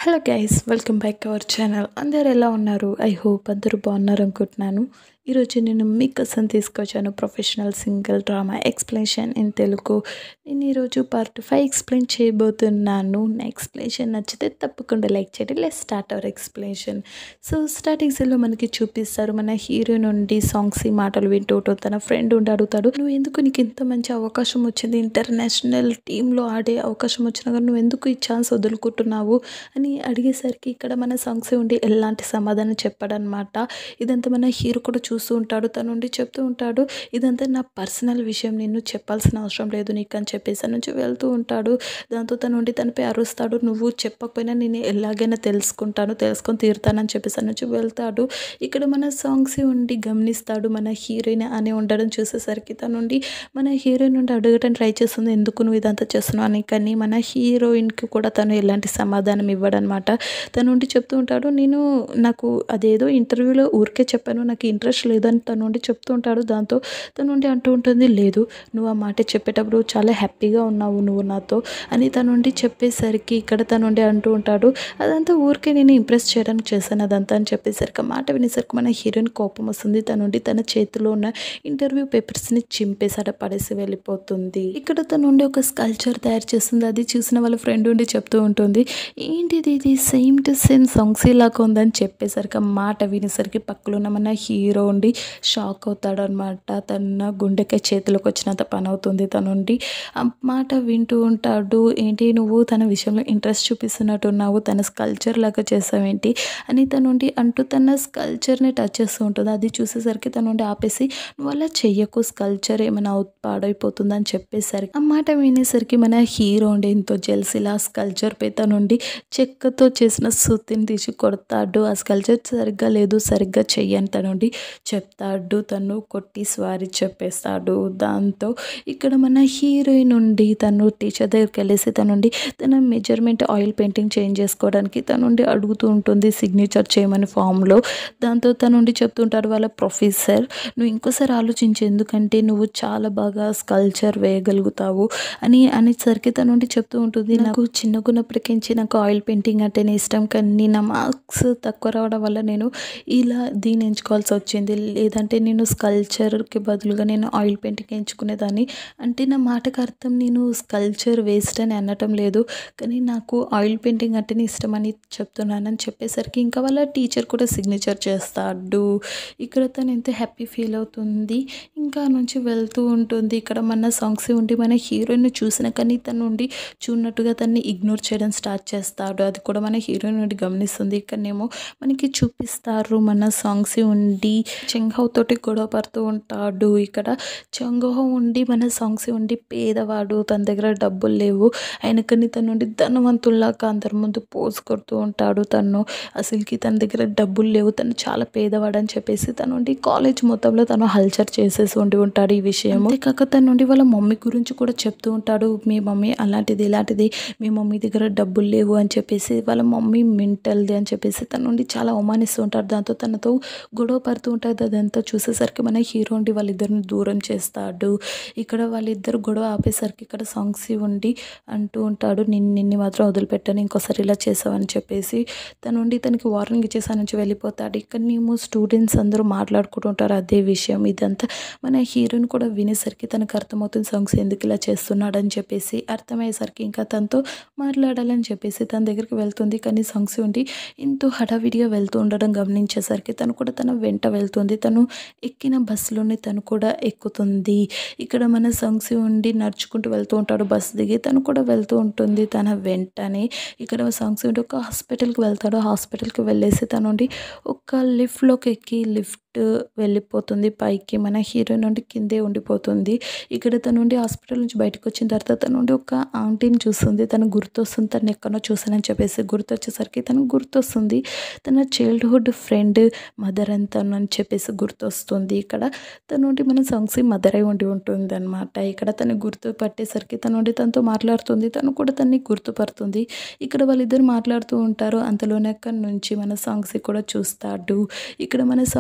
Hello guys welcome back our channel అందరు ఎలా ఉన్నారు ఐ హోప్ అందరూ బాగున్నారు అనుకుంటున్నాను ఈరోజు నేను మీకోసం తీసుకొచ్చాను professional single drama explanation in Telugu నేను ఈరోజు పార్ట్ ఫైవ్ ఎక్స్ప్లెయిన్ చేయబోతున్నాను నా ఎక్స్ప్లెనేషన్ నచ్చితే తప్పకుండా లైక్ చేయండి let start our explanation so స్టార్టింగ్స్లో మనకి చూపిస్తారు మన హీరో నుండి సాంగ్స్ ఈ మాటలు వింటూ ఉంటుంది. తన ఫ్రెండ్ ఉండి అడుగుతాడు నువ్వు ఎందుకు నీకు ఇంత మంచి అవకాశం వచ్చింది ఇంటర్నేషనల్ టీంలో ఆడే అవకాశం వచ్చినా కానీ నువ్వు ఎందుకు ఈ ఛాన్స్ వదులుకుంటున్నావు అని అడిగేసరికి ఇక్కడ మన సాంగ్స్ ఉండి ఎలాంటి సమాధానం చెప్పాడనమాట ఇదంతా మన హీరో కూడా చూస్తూ ఉంటాడు తను ఉండి చెప్తూ ఉంటాడు ఇదంతా నా పర్సనల్ విషయం నేను చెప్పాల్సిన అవసరం లేదు నీకు అని చెప్పేసి అక్కడి నుంచి వెళ్తూ ఉంటాడు దాంతో తను ఉండి తనపై అరుస్తాడు నువ్వు చెప్పకపోయినా నేను ఎలాగైనా తెలుసుకుంటాను తెలుసుకొని తీరుతానని చెప్పేసి అక్కడి నుంచి వెళ్తాడు ఇక్కడ మన సాంగ్స్ ఉండి గమనిస్తాడు మన హీరోయిన్ అని ఉండడం చూసేసరికి తను ఉండి మన హీరోయిన్ నుండి అడగటం ట్రై చేస్తుంది ఎందుకు నువ్వు ఇదంతా చేస్తున్నావు అని కానీ మన హీరోయిన్కి కూడా తను ఎలాంటి సమాధానం ఇవ్వడనమాట తను ఉండి చెప్తూ ఉంటాడు నేను నాకు అదేదో ఇంటర్వ్యూలో ఊరికే చెప్పాను నాకు ఇంట్రెస్ట్ లేదని తను ఉండి చెప్తూ ఉంటాడు దాంతో తను ఉండి అంటూ ఉంటుంది లేదు నువ్వు ఆ మాట చెప్పేటప్పుడు చాలా హ్యాపీగా ఉన్నావు నువ్వు నాతో అని తను ఉండి చెప్పేసరికి ఇక్కడ తను ఉండి అంటూ ఉంటాడు అదంతా ఊరికే నేను ఇంప్రెస్ చేయడానికి చేశాను అదంతా అని చెప్పేసరికి ఆ మాట వినేసరికి మన హీరోయిన్ కోపం వస్తుంది తను ఉండి తన చేతిలో ఉన్న ఇంటర్వ్యూ పేపర్స్ని చింపేసాడ పడేసి వెళ్ళిపోతుంది ఇక్కడ తను ఉండి ఒక స్కల్చర్ తయారు చేస్తుంది అది చూసిన వాళ్ళ ఫ్రెండ్ ఉండి చెప్తూ ఉంటుంది ఏంటిది ఇది సేమ్ టు సేమ్ సాంగ్స్ లాగా ఉందని చెప్పేసరికి ఆ మాట వినేసరికి పక్కలో ఉన్న మన హీరో ఉండి షాక్ అవుతాడు అనమాట తన గుండెకాయ చేతిలోకి వచ్చినంత పని అవుతుంది తను ఉండి ఆ మాట వింటూ ఉంటాడు ఏంటి నువ్వు తన విషయంలో ఇంట్రెస్ట్ చూపిస్తున్నట్టున్నావు తన స్కల్చర్ లాగా చేసావేంటి అని తను ఉండి అంటూ తన స్కల్చర్ని టచ్ చేస్తూ ఉంటుంది అది చూసేసరికి తను ఉండి ఆపేసి నువ్వు అలా చెయ్యకు స్కల్చర్ ఏమైనా అవుట్ పాడైపోతుందని చెప్పేసరికి ఆ మాట వినేసరికి మన హీరో ఉండి ఎంతో జెల్సిలా స్కల్చర్ పై తను ఉండి చెక్కతో చేసిన సుత్తిని తీసి కొడతాడు ఆ స్కల్చర్ సరిగ్గా లేదు సరిగ్గా చెయ్యని తను ఉండి చెప్తాడు తను కొట్టి స్వారీ చెప్పేస్తాడు దాంతో ఇక్కడ మన హీరోయిన్ ఉండి తను టీచర్ దగ్గరికి వెళ్ళేసి తను ఉండి తన మెజర్మెంట్ ఆయిల్ పెయింటింగ్ చేంజ్ చేసుకోవడానికి తను ఉండి అడుగుతూ ఉంటుంది సిగ్నేచర్ చేయమని ఫామ్లో దాంతో తను ఉండి చెప్తుంటాడు వాళ్ళ ప్రొఫెసర్ నువ్వు ఇంకోసారి ఆలోచించు ఎందుకంటే నువ్వు చాలా బాగా స్కల్చర్ వేయగలుగుతావు అని అనేసరికి తను ఉండి చెప్తూ ఉంటుంది నాకు చిన్నగున్నప్పటికించి నాకు ఆయిల్ పెయింటింగ్ అంటేనే ఇష్టం కానీ నా మార్క్స్ తక్కువ రావడం వల్ల నేను ఇలా దీన్ని ఎంచుకోవాల్సి వచ్చింది లేదంటే నేను స్కల్చర్కి బదులుగా నేను ఆయిల్ పెయింటింగ్ ఎంచుకునేదాన్ని అంటే నా మాటకు అర్థం నేను స్కల్చర్ వేస్ట్ అని అనటం లేదు కానీ నాకు ఆయిల్ పెయింటింగ్ అంటేనే ఇష్టం అని చెప్తున్నానని చెప్పేసరికి ఇంకా వాళ్ళ టీచర్ కూడా సిగ్నేచర్ చేస్తాడు ఇక్కడ తను ఎంత హ్యాపీ ఫీల్ అవుతుంది ఇంకా నుంచి వెళ్తూ ఉంటుంది ఇక్కడ మన సాంగ్స్ ఉండి మన హీరోయిన్ చూసిన కానీ తను ఉండి చూడనట్టుగా తన్ని ఇగ్నోర్ చేయడం స్టార్ట్ చేస్తాడు అది కూడా మన హీరోయిన్ నుండి గమనిస్తుంది ఇక్కడనేమో మనకి చూపిస్తారు మన సాంగ్స్ ఉండి చెంగహవ్ తోటి గొడవ పడుతూ ఉంటాడు ఇక్కడ చెంగహవ్ ఉండి మన సాంగ్స్ ఉండి పేదవాడు తన దగ్గర డబ్బులు లేవు ఆయన కానీ తను ఉండి ధనవంతుల్లాగా అందరి ముందు పోజ్ కొడుతూ ఉంటాడు తను అసలుకి తన దగ్గర డబ్బులు లేవు తను చాలా పేదవాడు అని చెప్పేసి తను ఉండి కాలేజ్ మొత్తంలో తను హల్చర్ చేసేసి ఉండి ఉంటాడు ఈ విషయం అంతేకాక తన నుండి వాళ్ళ మమ్మీ గురించి కూడా చెప్తూ ఉంటాడు మీ మమ్మీ అలాంటిది ఇలాంటిది మీ మమ్మీ దగ్గర డబ్బులు లేవు అని చెప్పేసి వాళ్ళ మమ్మీ మెంటల్ది అని చెప్పేసి తన నుండి చాలా అవమానిస్తూ ఉంటాడు దాంతో తనతో గొడవ పడుతూ ఉంటుంది అదంతా చూసేసరికి మన హీరో ఉండి వాళ్ళిద్దరిని దూరం చేస్తాడు ఇక్కడ వాళ్ళిద్దరు గొడవ ఆపేసరికి ఇక్కడ సాంగ్స్ ఉండి అంటూ ఉంటాడు నిన్ను నిన్ను మాత్రం వదిలిపెట్టాను ఇంకోసారి ఇలా చేసావని చెప్పేసి తను ఉండి తనకి వార్నింగ్ ఇచ్చేసి నుంచి వెళ్ళిపోతాడు ఇక్కడ మేము స్టూడెంట్స్ అందరూ మాట్లాడుకుంటూ ఉంటారు అదే విషయం ఇదంతా మన హీరోయిన్ కూడా వినేసరికి తనకు అర్థమవుతుంది సాంగ్స్ ఎందుకు ఇలా చేస్తున్నాడు అని చెప్పేసి అర్థమయ్యేసరికి ఇంకా తనతో మాట్లాడాలని చెప్పేసి తన దగ్గరికి వెళ్తుంది కానీ సాంగ్స్ ఉండి ఎంతో హడావిడిగా వెళ్తూ ఉండడం గమనించేసరికి తను కూడా తన వెంట వెళ్తుంది తను ఎక్కిన బస్సులోనే తను కూడా ఎక్కుతుంది ఇక్కడ మన సాంగ్స్ ఉండి నడుచుకుంటూ వెళ్తూ ఉంటాడు బస్సు దిగి తను కూడా వెళ్తూ ఉంటుంది తన వెంటనే ఇక్కడ సాంగ్స్ ఉండి ఒక హాస్పిటల్కి వెళ్తాడు హాస్పిటల్కి వెళ్ళేసి తను ఉండి ఒక లిఫ్ట్లోకి ఎక్కి లిఫ్ట్ వెళ్ళిపోతుంది పైకి మన హీరోయిన్ నుండి కిందే ఉండిపోతుంది ఇక్కడ తన నుండి హాస్పిటల్ నుంచి బయటకు వచ్చిన తర్వాత తన నుండి ఒక ఆంటీని చూస్తుంది తను గుర్తొస్తుంది తను ఎక్కడో చూసానని చెప్పేసి గుర్తొచ్చేసరికి తను గుర్తొస్తుంది తన చైల్డ్హుడ్ ఫ్రెండ్ మదర్ అని తను అని చెప్పేసి గుర్తొస్తుంది ఇక్కడ తన నుండి మన సాంగ్స్ మదర్ అయి ఉండి ఉంటుంది అనమాట ఇక్కడ తను గుర్తు పట్టేసరికి తన నుండి తనతో మాట్లాడుతుంది తను కూడా తన్ని గుర్తుపడుతుంది ఇక్కడ వాళ్ళిద్దరు మాట్లాడుతూ ఉంటారు అంతలోనే అక్కడి నుంచి మన సాంగ్స్ కూడా చూస్తాడు ఇక్కడ మన సాంగ్స్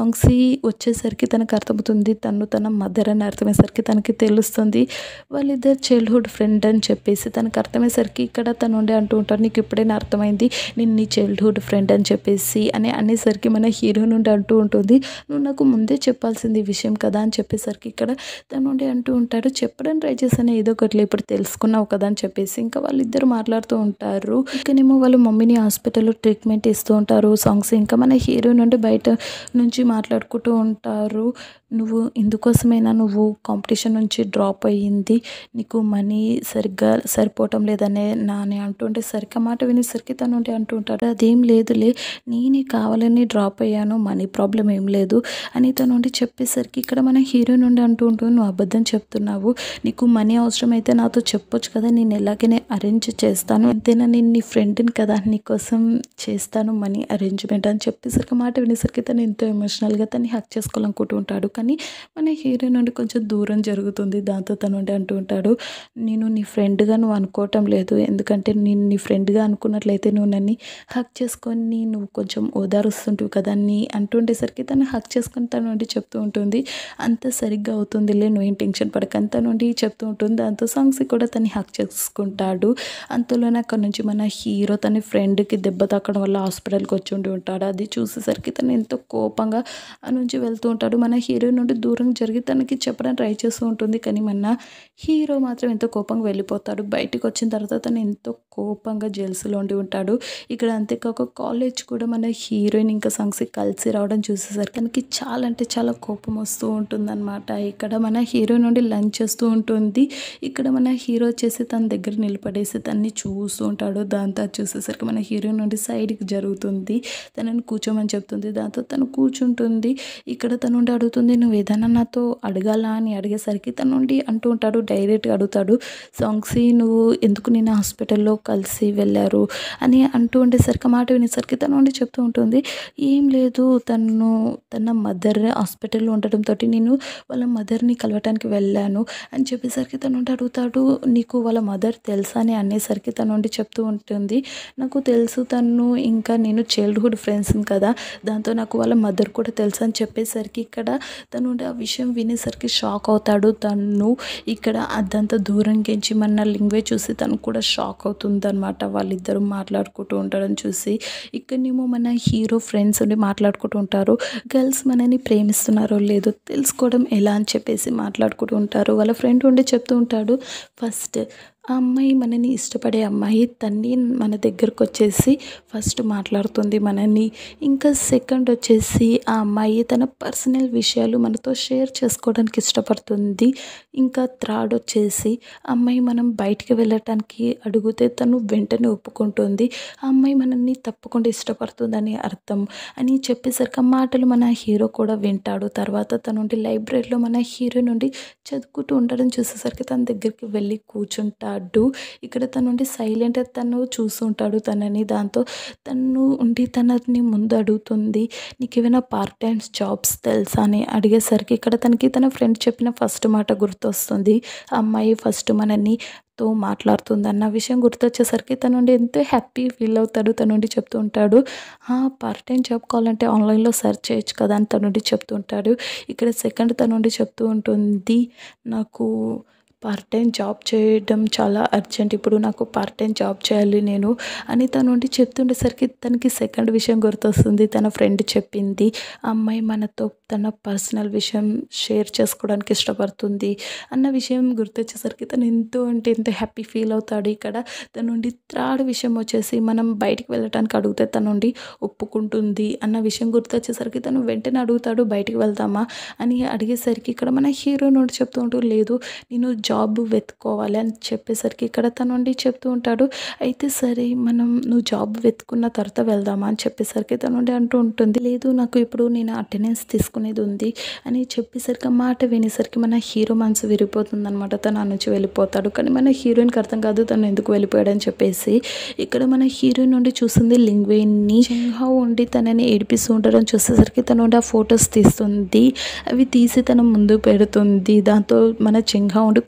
వచ్చేసరికి తనకు అర్థమవుతుంది తను తన మదర్ అని అర్థమయ్యేసరికి తనకి తెలుస్తుంది వాళ్ళిద్దరు చైల్డ్హుడ్ ఫ్రెండ్ అని చెప్పేసి తనకు అర్థమయ్యేసరికి ఇక్కడ తను ఉండే అంటూ ఉంటారు నీకు ఇప్పుడైనా అర్థమైంది నేను నీ చైల్డ్హుడ్ ఫ్రెండ్ అని చెప్పేసి అని అనేసరికి మన హీరో నుండి అంటూ ఉంటుంది నువ్వు నాకు ముందే చెప్పాల్సింది ఈ విషయం కదా అని చెప్పేసరికి ఇక్కడ తను నుండి అంటూ ఉంటాడు చెప్పడం ట్రై చేశాను ఏదో ఒకటి ఇప్పుడు తెలుసుకున్నావు కదా అని చెప్పేసి ఇంకా వాళ్ళిద్దరు మాట్లాడుతూ ఉంటారు ఇకనేమో వాళ్ళ మమ్మీని హాస్పిటల్లో ట్రీట్మెంట్ ఇస్తూ ఉంటారు సాంగ్స్ ఇంకా మన హీరో నుండి బయట నుంచి మాట్లాడుకుంటూ ఉంటారు నువ్వు ఇందుకోసమైనా నువ్వు కాంపిటీషన్ నుంచి డ్రాప్ అయ్యింది నీకు మనీ సరిగ్గా సరిపోవటం లేదనే నా అని అంటుంటే సరిగ్గా మాట వినేసరికి తను ఉంటే అంటూ ఉంటాడు అదేం లేదులే నేనే కావాలని డ్రాప్ అయ్యాను మనీ ప్రాబ్లం ఏం లేదు అని తను ఉండి చెప్పేసరికి ఇక్కడ మన హీరో నుండి అంటూ ఉంటుంది నువ్వు అబద్ధం చెప్తున్నావు నీకు మనీ అవసరం అయితే నాతో చెప్పొచ్చు కదా నేను ఎలాగైనా అరేంజ్ చేస్తాను అంతేనా నేను నీ ఫ్రెండ్ని కదా నీకోసం చేస్తాను మనీ అరేంజ్మెంట్ అని చెప్పేసరికి మాట వినేసరికి తను ఎంతో ఎమోషనల్గా తను హక్ చేసుకోవాలనుకుంటూ ఉంటాడు కానీ మన హీరో నుండి కొంచెం దూరం జరుగుతుంది దాంతో తను ఉండి అంటూ ఉంటాడు నేను నీ ఫ్రెండ్గా నువ్వు అనుకోవటం లేదు ఎందుకంటే నేను నీ ఫ్రెండ్గా అనుకున్నట్లయితే నువ్వు నన్ను హక్ చేసుకొని నువ్వు కొంచెం ఓదారుస్తుంటావు కదా నీ అంటుండేసరికి తను హక్ చేసుకొని తన నుండి చెప్తూ ఉంటుంది అంత సరిగ్గా అవుతుందిలే నువ్వు ఏం టెన్షన్ పడకంత నుండి చెప్తూ ఉంటుంది దాంతో సాంగ్స్ కూడా తను హక్ చేసుకుంటాడు అంతలోనే అక్కడ నుంచి మన హీరో తన ఫ్రెండ్కి దెబ్బ తాకడం వల్ల హాస్పిటల్కి వచ్చి ఉండి ఉంటాడు అది చూసేసరికి తను ఎంతో కోపంగా ఆ నుంచి వెళ్తూ ఉంటాడు మన హీరో నుండి దూరం జరిగి తనకి చెప్పడానికి ట్రై చేస్తూ ఉంటుంది కానీ మన హీరో మాత్రం ఎంతో కోపంగా వెళ్ళిపోతాడు బయటికి వచ్చిన తర్వాత తను ఎంతో కోపంగా జెల్స్లో ఉండి ఉంటాడు ఇక్కడ అంతేకాక కాలేజ్ కూడా మన హీరోయిన్ ఇంకా సాంగ్స్ కలిసి రావడం చూసేసరికి తనకి చాలా అంటే చాలా కోపం వస్తూ ఉంటుందన్నమాట ఇక్కడ మన హీరో నుండి లంచ్ చేస్తూ ఉంటుంది ఇక్కడ మన హీరో వచ్చేసి తన దగ్గర నిలబడేసి తన్ని చూస్తూ ఉంటాడు దాంతో అది చూసేసరికి మన హీరో నుండి సైడ్కి జరుగుతుంది తనని కూర్చోమని చెప్తుంది దాంతో తను కూర్చుంటుంది ఇక్కడ తను ఉండి అడుగుతుంది నువ్వు ఏదైనా నాతో అడగాలా అని అడిగేసరికి తను నుండి అంటూ ఉంటాడు డైరెక్ట్గా అడుగుతాడు సాంగ్సీ నువ్వు ఎందుకు నేను హాస్పిటల్లో కలిసి వెళ్ళారు అని అంటూ ఉండేసరికి మాట వినేసరికి తను ఉండి చెప్తూ ఉంటుంది ఏం లేదు తను తన మదర్ హాస్పిటల్లో ఉండడంతో నేను వాళ్ళ మదర్ని కలవటానికి వెళ్ళాను అని చెప్పేసరికి తను ఉండి అడుగుతాడు నీకు వాళ్ళ మదర్ తెలుసా అని అనేసరికి తను ఉండి చెప్తూ ఉంటుంది నాకు తెలుసు తను ఇంకా నేను చైల్డ్హుడ్ ఫ్రెండ్స్ని కదా దాంతో నాకు వాళ్ళ మదర్ కూడా తెలుసు అని చెప్పేసరికి ఇక్కడ తను ఉండి ఆ విషయం వినేసరికి షాక్ అవుతాడు తను ఇక్కడ అదంతా దూరం గెంచి మన లింగ్వేజ్ చూసి తను కూడా షాక్ అవుతుంది అనమాట వాళ్ళిద్దరూ మాట్లాడుకుంటూ ఉంటారని చూసి ఇక్కడనేమో మన హీరో ఫ్రెండ్స్ ఉండి మాట్లాడుకుంటూ ఉంటారు గర్ల్స్ మనని ప్రేమిస్తున్నారో లేదో తెలుసుకోవడం ఎలా అని చెప్పేసి మాట్లాడుకుంటూ ఉంటారు వాళ్ళ ఫ్రెండ్ ఉండి చెప్తూ ఉంటాడు ఫస్ట్ ఆ అమ్మాయి మనని ఇష్టపడే అమ్మాయి తన్ని మన దగ్గరకు వచ్చేసి ఫస్ట్ మాట్లాడుతుంది మనని ఇంకా సెకండ్ వచ్చేసి ఆ అమ్మాయి తన పర్సనల్ విషయాలు మనతో షేర్ చేసుకోవడానికి ఇష్టపడుతుంది ఇంకా థర్డ్ వచ్చేసి ఆ అమ్మాయి మనం బయటికి వెళ్ళటానికి అడిగితే తను వెంటనే ఒప్పుకుంటుంది ఆ అమ్మాయి మనల్ని తప్పకుండా ఇష్టపడుతుందని అర్థం అని చెప్పేసరికి ఆ మాటలు మన హీరో కూడా వింటాడు తర్వాత తను ఉండి లైబ్రరీలో మన హీరో నుండి చదువుకుంటూ ఉండడం చూసేసరికి తన దగ్గరికి వెళ్ళి కూర్చుంటాడు ఇక్కడ తను ఉండి సైలెంట్ తను చూస్తుంటాడు తనని దాంతో తను ఉండి తనని ముందు అడుగుతుంది నీకు ఏమైనా పార్ట్ టైం జాబ్స్ తెలుసా అని అడిగేసరికి ఇక్కడ తనకి తన ఫ్రెండ్ చెప్పిన ఫస్ట్ మాట గుర్తొస్తుంది ఆ అమ్మాయి ఫస్ట్ మనని తో మాట్లాడుతుంది అన్న విషయం గుర్తొచ్చేసరికి తను నుండి ఎంతో హ్యాపీ ఫీల్ అవుతాడు తను నుండి చెప్తూ ఉంటాడు పార్ట్ టైం జాబ్ కావాలంటే ఆన్లైన్లో సెర్చ్ చేయొచ్చు కదా అని తను నుండి చెప్తూ ఉంటాడు ఇక్కడ సెకండ్ తను నుండి చెప్తూ ఉంటుంది నాకు పార్ట్ టైం జాబ్ చేయడం చాలా అర్జెంట్ ఇప్పుడు నాకు పార్ట్ టైం జాబ్ చేయాలి నేను అని తను ఉండి చెప్తుండేసరికి తనకి సెకండ్ విషయం గుర్తొస్తుంది తన ఫ్రెండ్ చెప్పింది ఆ అమ్మాయి మనతో తన పర్సనల్ విషయం షేర్ చేసుకోవడానికి ఇష్టపడుతుంది అన్న విషయం గుర్తొచ్చేసరికి తను ఎంతో అంటే ఎంతో హ్యాపీ ఫీల్ అవుతాడు ఇక్కడ తన నుండి థర్డ్ విషయం వచ్చేసి మనం బయటికి వెళ్ళటానికి అడిగితే తన నుండి ఒప్పుకుంటుంది అన్న విషయం గుర్తొచ్చేసరికి తను వెంటనే అడుగుతాడు బయటికి వెళ్దామా అని అడిగేసరికి ఇక్కడ మన హీరో నుండి చెప్తూ ఉంటూ లేదు నేను జాబ్ వెతుక్కోవాలి అని చెప్పేసరికి ఇక్కడ తన నుండి చెప్తూ ఉంటాడు అయితే సరే మనం నువ్వు జాబ్ వెతుకున్న తర్వాత వెళ్దామా అని చెప్పేసరికి తన నుండి అంటూ ఉంటుంది లేదు నాకు ఇప్పుడు నేను అటెండెన్స్ తీసుకునేది ఉంది అని చెప్పేసరికి ఆ మాట వినేసరికి మన హీరో మనసు విరిగిపోతుంది అనమాట తను ఆ నుంచి వెళ్ళిపోతాడు కానీ మన హీరోయిన్కి అర్థం కాదు తను ఎందుకు వెళ్ళిపోయాడని చెప్పేసి ఇక్కడ మన హీరోయిన్ నుండి చూస్తుంది లింగ్వేన్ని చెంహా ఉండి తనని ఏడిపిస్తూ ఉండడం చూసేసరికి తను ఉండి ఆ ఫొటోస్ తీస్తుంది అవి తీసి తన ముందు పెడుతుంది దాంతో మన చెంహా ఉండి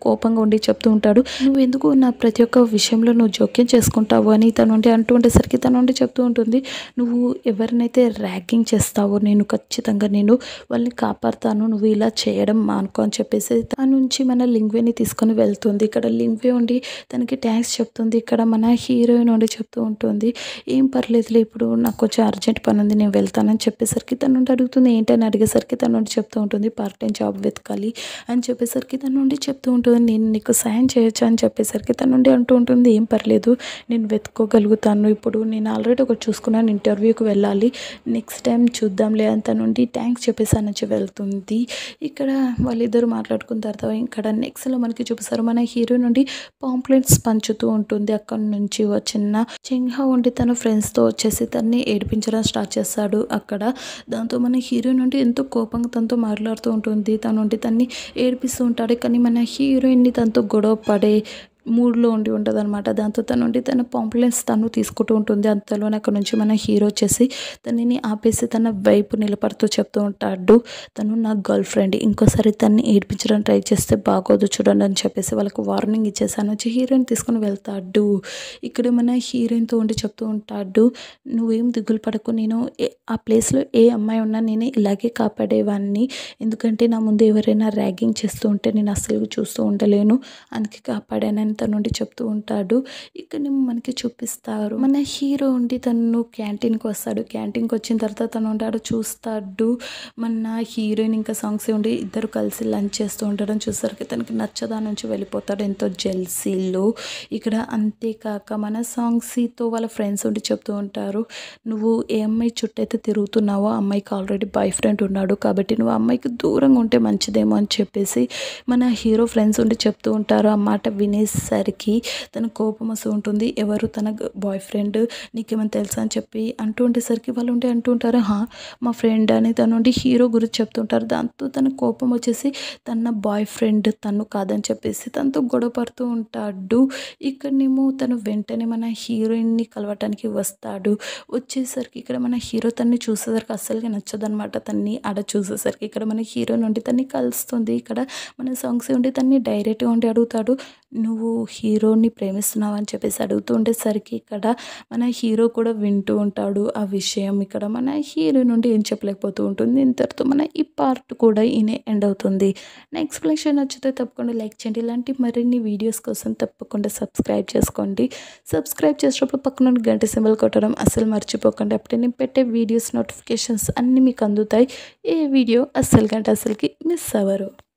కోపంగా ఉండి చెప్తూ ఉంటాడు నువ్వు ఎందుకు నా ప్రతి ఒక్క విషయంలో నువ్వు జోక్యం చేసుకుంటావు అని తను ఉండి అంటూ ఉండేసరికి తను ఉండి చెప్తూ ఉంటుంది నువ్వు ఎవరినైతే ర్యాగింగ్ చేస్తావో నేను ఖచ్చితంగా నేను వాళ్ళని కాపాడుతాను నువ్వు ఇలా చేయడం మానుకో అని చెప్పేసి దాని నుంచి మన లింగ్వేని తీసుకొని వెళ్తుంది ఇక్కడ లింగ్వే ఉండి తనకి ట్యాంక్స్ చెప్తుంది ఇక్కడ మన హీరోయిన్ ఉండి చెప్తూ ఉంటుంది ఏం పర్లేదులే ఇప్పుడు నాకు కొంచెం అర్జెంట్ పని ఉంది నేను వెళ్తానని చెప్పేసరికి తను నుండి అడుగుతుంది ఏంటని అడిగేసరికి తను నుండి చెప్తూ ఉంటుంది పార్ట్ టైం జాబ్ వెతకాలి అని చెప్పేసరికి తను నుండి చెప్తూ ఉంటుంది నేను నీకు సాయం చేయొచ్చు అని చెప్పేసరికి తను నుండి అంటూ ఉంటుంది ఏం పర్లేదు నేను వెతుక్కోగలుగుతాను ఇప్పుడు నేను ఆల్రెడీ ఒకటి చూసుకున్నాను ఇంటర్వ్యూకి వెళ్ళాలి నెక్స్ట్ టైం చూద్దాంలే అని తను నుండి థ్యాంక్స్ చెప్పేసి నుంచి వెళ్తుంది ఇక్కడ వాళ్ళిద్దరు మాట్లాడుకున్న తర్వాత ఇక్కడ నెక్స్ట్లో మనకి చూపిస్తారు మన హీరో నుండి పాంప్లెట్స్ పంచుతూ ఉంటుంది అక్కడ నుంచి ఒక చిన్న చింహా ఉండి తన ఫ్రెండ్స్తో వచ్చేసి తన్ని ఏడిపించడం స్టార్ట్ చేస్తాడు అక్కడ దాంతో మన హీరో నుండి ఎంతో కోపంగా తనతో మాట్లాడుతూ ఉంటుంది తను ఉండి తన్ని ఏడిపిస్తూ ఉంటాడు కానీ మన హీరోయిన్ని తనతో గొడవ పడే మూడ్లో ఉండి ఉంటుంది అనమాట దాంతో తను ఉండి తన పాంప్లెన్స్ తను తీసుకుంటూ ఉంటుంది అంతలోనే అక్కడ నుంచి మన హీరో వచ్చేసి తనని ఆపేసి తన వైపు నిలబడుతూ చెప్తూ ఉంటాడు తను నా గర్ల్ ఫ్రెండ్ ఇంకోసారి తన్ని ఏడిపించడం ట్రై చేస్తే బాగోదు చూడండి అని చెప్పేసి వాళ్ళకు వార్నింగ్ ఇచ్చేసాను వచ్చి హీరోయిన్ తీసుకుని వెళ్తాడు ఇక్కడ మన హీరోయిన్తో ఉండి చెప్తూ ఉంటాడు నువ్వేం దిగులు పడకు నేను ఏ- ఆ ప్లేస్లో ఏ అమ్మాయి ఉన్నా నేను ఇలాగే కాపాడేవాడిని ఎందుకంటే నా ముందు ఎవరైనా ర్యాగింగ్ చేస్తూ ఉంటే నేను అసలు చూస్తూ ఉండలేను అందుకే కాపాడానని తను నుండి చెప్తూ ఉంటాడు ఇక్కడ మనకి చూపిస్తారు మన హీరో ఉండి తను క్యాంటీన్కి వస్తాడు క్యాంటీన్కి వచ్చిన తర్వాత తను ఉంటాడు చూస్తాడు మన హీరోయిన్ ఇంకా సాంగ్స్ ఉండి ఇద్దరు కలిసి లంచ్ చేస్తూ ఉండడం చూసరికి తనకి నచ్చదా నుంచి వెళ్ళిపోతాడు ఎంతో జెల్సీలో ఇక్కడ అంతేకాక మన సాంగ్స్తో వాళ్ళ ఫ్రెండ్స్ ఉండి చెప్తూ ఉంటారు నువ్వు ఏ అమ్మాయి చుట్టూ అయితే తిరుగుతున్నావో ఆ అమ్మాయికి ఆల్రెడీ బాయ్ ఫ్రెండ్ ఉన్నాడు కాబట్టి నువ్వు ఆ అమ్మాయికి దూరంగా ఉంటే మంచిదేమో అని చెప్పేసి మన హీరో ఫ్రెండ్స్ ఉండి చెప్తూ ఉంటారు ఆ మాట వినేసరికి తన కోపం వస్తూ ఉంటుంది ఎవరు తన బాయ్ ఫ్రెండ్ నీకేమైనా తెలుసా అని చెప్పి అంటూ ఉండేసరికి వాళ్ళు ఉండి అంటూ ఉంటారు హా మా ఫ్రెండ్ అని తను ఉండి హీరో గురించి చెప్తుంటారు దాంతో తన కోపం వచ్చేసి తన బాయ్ ఫ్రెండ్ తను కాదని చెప్పేసి తనతో గొడవ పడుతూ ఉంటాడు ఇక్కడనేమో తను వెంటనే మన హీరోయిన్ని కలవటానికి వస్తాడు వచ్చేసరికి ఇక్కడ మన హీరో తన్ని చూసేసరికి అస్సలుగా నచ్చదనమాట తన్ని ఆడ చూసేసరికి ఇక్కడ మన హీరో నుండి తన్ని కలుస్తుంది ఇక్కడ మన సాంగ్స్ ఉండి తన్ని డైరెక్ట్గా ఉండి అడుగుతాడు నువ్వు హీరోని ప్రేమిస్తున్నావు అని చెప్పేసి అడుగుతూ ఉండేసరికి ఇక్కడ మన హీరో కూడా వింటూ ఉంటాడు ఆ విషయం ఇక్కడ మన హీరో నుండి ఏం చెప్పలేకపోతూ ఉంటుంది ఇంతటితో మన ఈ పార్ట్ కూడా ఈయన ఎండ్ అవుతుంది నా ఎక్స్ప్లెనేషన్ నచ్చితే తప్పకుండా లైక్ చేయండి ఇలాంటి మరిన్ని వీడియోస్ కోసం తప్పకుండా సబ్స్క్రైబ్ చేసుకోండి సబ్స్క్రైబ్ చేసేటప్పుడు పక్కన ఉన్న గంట సింబల్ కొట్టడం అస్సలు మర్చిపోకండి అప్పుడే నేను పెట్టే వీడియోస్ నోటిఫికేషన్స్ అన్నీ మీకు అందుతాయి ఏ వీడియో అస్సలు గంట అసలుకి మిస్ అవ్వరు